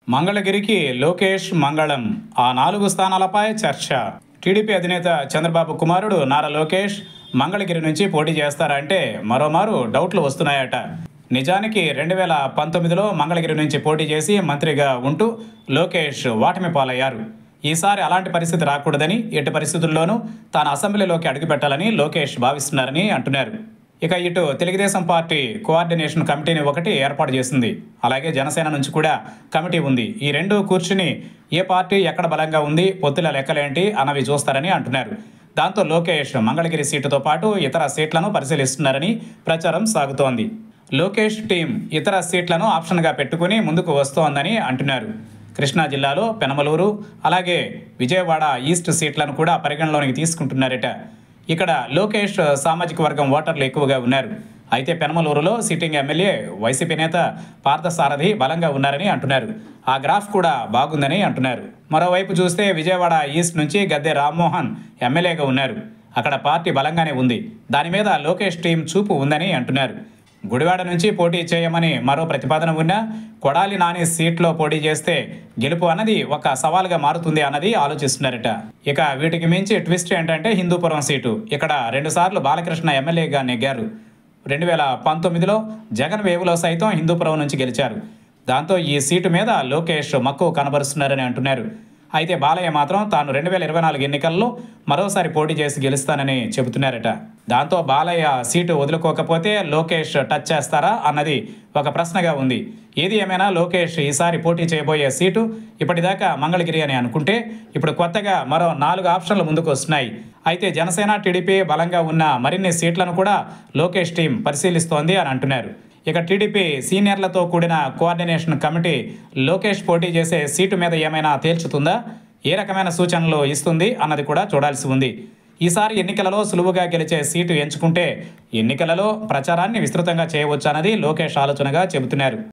మంగళగిరికి లోకేష్ మంగళం ఆ నాలుగు స్థానాలపై చర్చ టీడీపీ అధినేత చంద్రబాబు కుమారుడు నారా లోకేష్ మంగళగిరి నుంచి పోటీ చేస్తారంటే మరోమారు డౌట్లు వస్తున్నాయట నిజానికి రెండు వేల పంతొమ్మిదిలో మంగళగిరి నుంచి పోటీ చేసి మంత్రిగా ఉంటూ లోకేష్ ఓటమి పాలయ్యారు ఈసారి అలాంటి పరిస్థితి రాకూడదని ఎట్టి పరిస్థితుల్లోనూ తాను అసెంబ్లీలోకి అడుగుపెట్టాలని లోకేష్ భావిస్తున్నారని అంటున్నారు ఇక ఇటు తెలుగుదేశం పార్టీ కోఆర్డినేషన్ కమిటీని ఒకటి ఏర్పాటు చేసింది అలాగే జనసేన నుంచి కూడా కమిటీ ఉంది ఈ రెండు కూర్చుని ఏ పార్టీ ఎక్కడ బలంగా ఉంది పొత్తుల లెక్కలేంటి అన్నవి చూస్తారని అంటున్నారు దాంతో లోకేష్ మంగళగిరి సీటుతో పాటు ఇతర సీట్లను పరిశీలిస్తున్నారని ప్రచారం సాగుతోంది లోకేష్ టీం ఇతర సీట్లను ఆప్షన్గా పెట్టుకుని ముందుకు వస్తోందని అంటున్నారు కృష్ణా జిల్లాలో పెనమలూరు అలాగే విజయవాడ ఈస్ట్ సీట్లను కూడా పరిగణలోనికి తీసుకుంటున్నారట ఇక్కడ లోకేష్ సామాజిక వర్గం ఓటర్లు ఎక్కువగా ఉన్నారు అయితే పెనమలూరులో సిట్టింగ్ ఎమ్మెల్యే వైసీపీ నేత పార్థసారథి బలంగా ఉన్నారని అంటున్నారు ఆ గ్రాఫ్ కూడా బాగుందని అంటున్నారు మరోవైపు చూస్తే విజయవాడ ఈస్ట్ నుంచి గద్దె రామ్మోహన్ ఎమ్మెల్యేగా ఉన్నారు అక్కడ పార్టీ బలంగానే ఉంది దాని మీద లోకేష్ టీం చూపు ఉందని అంటున్నారు గుడివాడ నుంచి పోటీ చేయమని మరో ప్రతిపాదన ఉన్నా కొడాలి నాని సీట్లో పోటీ చేస్తే గెలుపు అన్నది ఒక సవాల్గా మారుతుంది అన్నది ఆలోచిస్తున్నారట ఇక వీటికి మించి ట్విస్ట్ ఏంటంటే హిందూపురం సీటు ఇక్కడ రెండుసార్లు బాలకృష్ణ ఎమ్మెల్యేగా నెగ్గారు రెండు వేల పంతొమ్మిదిలో జగన్ వేవులో సైతం హిందూపురం నుంచి గెలిచారు దాంతో ఈ సీటు మీద లోకేష్ మక్కువ కనబరుస్తున్నారని అంటున్నారు అయితే బాలయ్య మాత్రం తాను రెండు వేల ఇరవై నాలుగు ఎన్నికల్లో మరోసారి పోటీ చేసి గెలుస్తానని చెబుతున్నారట దాంతో బాలయ్య సీటు వదులుకోకపోతే లోకేష్ టచ్ చేస్తారా అన్నది ఒక ప్రశ్నగా ఉంది ఏది ఏమైనా లోకేష్ ఈసారి పోటీ చేయబోయే సీటు ఇప్పటిదాకా మంగళగిరి అని అనుకుంటే ఇప్పుడు కొత్తగా మరో నాలుగు ఆప్షన్లు ముందుకు వస్తున్నాయి అయితే జనసేన టీడీపీ బలంగా ఉన్న మరిన్ని సీట్లను కూడా లోకేష్ టీం పరిశీలిస్తోంది అని అంటున్నారు ఇక టీడీపీ సీనియర్లతో కూడిన కోఆర్డినేషన్ కమిటీ లోకేష్ పోటీ చేసే సీటు మీద ఏమైనా తేల్చుతుందా ఏ రకమైన సూచనలు ఇస్తుంది అన్నది కూడా చూడాల్సి ఉంది ఈసారి ఎన్నికలలో సులువుగా గెలిచే సీటు ఎంచుకుంటే ఎన్నికలలో ప్రచారాన్ని విస్తృతంగా చేయవచ్చు అన్నది లోకేష్ ఆలోచనగా చెబుతున్నారు